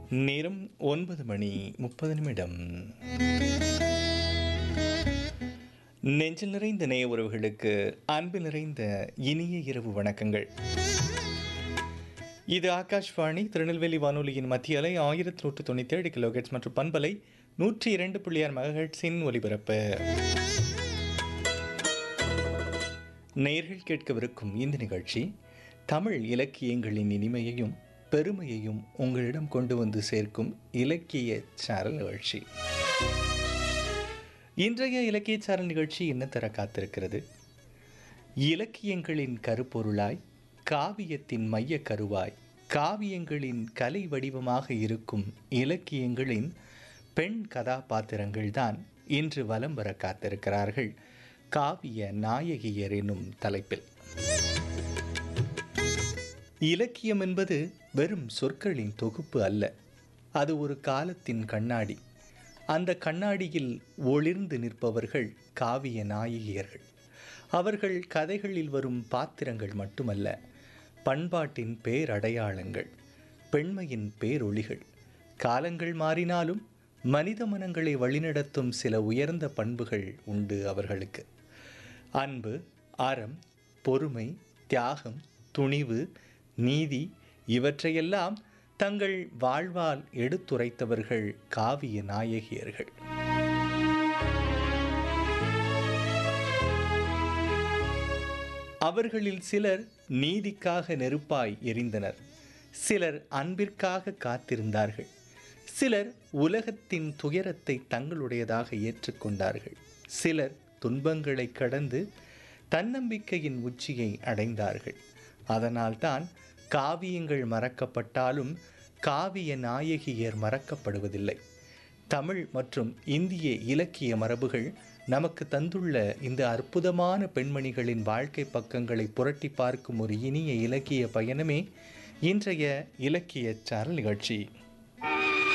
நேரம் ஒன்பது மணி முப்பது நிமிடம் நெஞ்சில் நிறைந்த நேய உறவுகளுக்கு அன்பு நிறைந்த இனிய இரவு வணக்கங்கள் இது ஆகாஷ்வாணி திருநெல்வேலி வானொலியின் மத்திய அலை ஆயிரத்தி நூற்று தொண்ணூற்றி ஏழு கிலோஹெட்ஸ் மற்றும் பண்பலை நூற்றி இரண்டு புள்ளி ஆறு மெகாஹெட்ஸின் ஒலிபரப்பு நேர்கள் கேட்கவிருக்கும் இந்த நிகழ்ச்சி தமிழ் இலக்கியங்களின் இனிமையையும் பெருமையையும் உங்களிடம் கொண்டு வந்து சேர்க்கும் இலக்கிய சாரல் நிகழ்ச்சி இன்றைய இலக்கிய சாரல் நிகழ்ச்சி என்ன தர காத்திருக்கிறது இலக்கியங்களின் கருப்பொருளாய் காவியத்தின் மைய கருவாய் காவியங்களின் கலை வடிவமாக இருக்கும் இலக்கியங்களின் பெண் கதாபாத்திரங்கள்தான் இன்று வலம் வர காத்திருக்கிறார்கள் காவிய நாயகியர் என்னும் தலைப்பில் இலக்கியம் என்பது வெறும் சொற்களின் தொகுப்பு அல்ல அது ஒரு காலத்தின் கண்ணாடி அந்த கண்ணாடியில் ஒளிர்ந்து நிற்பவர்கள் காவிய நாயகியர்கள் அவர்கள் கதைகளில் வரும் பாத்திரங்கள் மட்டுமல்ல பண்பாட்டின் பேரடையாளங்கள் பெண்மையின் பேரொளிகள் காலங்கள் மாறினாலும் மனித மனங்களை வழிநடத்தும் சில உயர்ந்த பண்புகள் உண்டு அவர்களுக்கு அன்பு அறம் பொறுமை தியாகம் துணிவு நீதி இவற்றையெல்லாம் தங்கள் வாழ்வால் எடுத்துரைத்தவர்கள் காவிய நாயகியர்கள் அவர்களில் சிலர் நீதிக்காக நெருப்பாய் எரிந்தனர் சிலர் அன்பிற்காக காத்திருந்தார்கள் சிலர் உலகத்தின் துயரத்தை தங்களுடையதாக ஏற்றுக்கொண்டார்கள் சிலர் துன்பங்களை கடந்து தன்னம்பிக்கையின் உச்சியை அடைந்தார்கள் அதனால்தான் காவியங்கள் மறக்கப்பட்டாலும் காவிய நாயகியர் மறக்கப்படுவதில்லை தமிழ் மற்றும் இந்திய இலக்கிய மரபுகள் நமக்கு தந்துள்ள இந்த அற்புதமான பெண்மணிகளின் வாழ்க்கை பக்கங்களை புரட்டி பார்க்கும் ஒரு இனிய இலக்கிய பயணமே இன்றைய இலக்கிய சாரல் நிகழ்ச்சி